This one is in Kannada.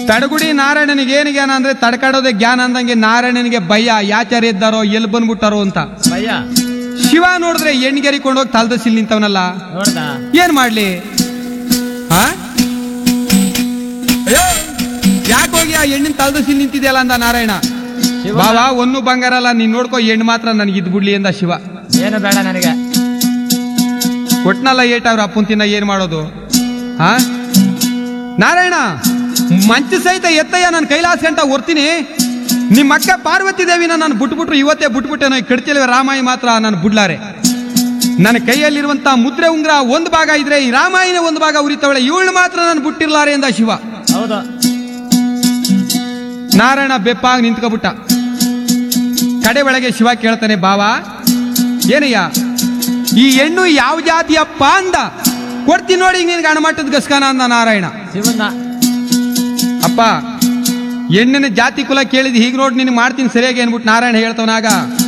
ತಡಗುಡಿ ನಾರಾಯಣನಿಗೆ ಏನು ಜ್ಞಾನ ಅಂದ್ರೆ ತಡ್ಕಾಡೋದೇ ಜ್ಞಾನ ಅಂದಂಗೆ ನಾರಾಯಣನಿಗೆ ಭಯ ಯಾಚಾರ ಇದ್ದಾರೋ ಎಲ್ಲಿ ಬಂದ್ಬಿಟ್ಟಾರೋ ಅಂತ ಭಯ ಶಿವ ನೋಡಿದ್ರೆ ಎಣ್ಗೆರಿಕೊಂಡು ಹೋಗಿ ತಲ್ದ ಸಿಲ್ ನಿಂತವನಲ್ಲ ನೋಡ್ದ ಏನ್ ಮಾಡ್ಲಿ ಆ ಅಯ್ಯೋ ಯಾಕೆ ಹೋಗಿ ಆ ಹೆಣ್ಣಿನ ತಲ್ದ ಸಿಲ್ ನಿಂತಿದೆಯಲ್ಲ ಅಂದ ನಾರಾಯಣ ಶಿವ ಬಾವಾ ಒಂದು ಬಂಗಾರ ಅಲ್ಲ ನೀನ್ ನೋಡ್ಕೋ ಹೆಣ್ಣು ಮಾತ್ರ ನನಗೆ ಇದ್ ಬಿಡ್ಲಿ ಅಂದ ಶಿವ ಏನು ಬೇಡ ನನಗೆ ಕೊಟ್ನಲ್ಲ ಏಟ್ ಅವ್ರ ಅಪ್ಪಂತಿನ ಏನ್ ಮಾಡೋದು ಆ ನಾರಾಯಣ ಮಂಚ ಸಹಿತ ಎತ್ತಯ್ಯ ನಾನು ಕೈಲಾಸ ಗಂಟ ಹೊರ್ತೀನಿ ನಿಮ್ಮ ಅಕ್ಕ ಪಾರ್ವತಿ ದೇವಿನ ನಾನು ಬಿಟ್ಬಿಟ್ರು ಇವತ್ತೇ ಬಿಟ್ಬಿಟ್ಟೆ ಕೆಡ್ತಿಲ್ವ ರಾಮಾಯಿ ಮಾತ್ರ ನಾನು ಬಿಡ್ಲಾರೆ ನನ್ನ ಕೈಯಲ್ಲಿರುವಂತ ಮುದ್ರೆ ಉಂಗ್ರ ಒಂದು ಭಾಗ ಇದ್ರೆ ಈ ರಾಮಾಯಿನ ಒಂದು ಭಾಗ ಉರಿತವಳೆ ಇವಳು ಮಾತ್ರ ನಾನು ಬಿಟ್ಟಿರ್ಲಾರೆ ಎಂದ ಶಿವ ಹೌದು ನಾರಾಯಣ ಬೆಪ್ಪಾಗಿ ನಿಂತ್ಕೊಬಿಟ್ಟ ಕಡೆ ಒಳಗೆ ಶಿವ ಕೇಳ್ತಾನೆ ಬಾವಾ ಏನಯ್ಯ ಈ ಹೆಣ್ಣು ಯಾವ ಜಾತಿಯಪ್ಪ ಅಂದ ಕೊಡ್ತೀನಿ ನೋಡಿ ನಿನ್ಗೆ ಅಣಮಟ್ಟದ ಗಸ್ಕಾನ ಅಂದ ನಾರಾಯಣ ಶಿವನ್ನ ಅಪ್ಪ ಹೆಣ್ಣಿನ ಜಾತಿ ಕುಲ ಕೇಳಿದ್ ಹೀಗೆ ನೋಡಿ ನಿನ್ ಮಾಡ್ತೀನಿ ಸರಿಯಾಗಿ ಅನ್ಬಿಟ್ಟು ನಾರಾಯಣ ಹೇಳ್ತವನಾಗ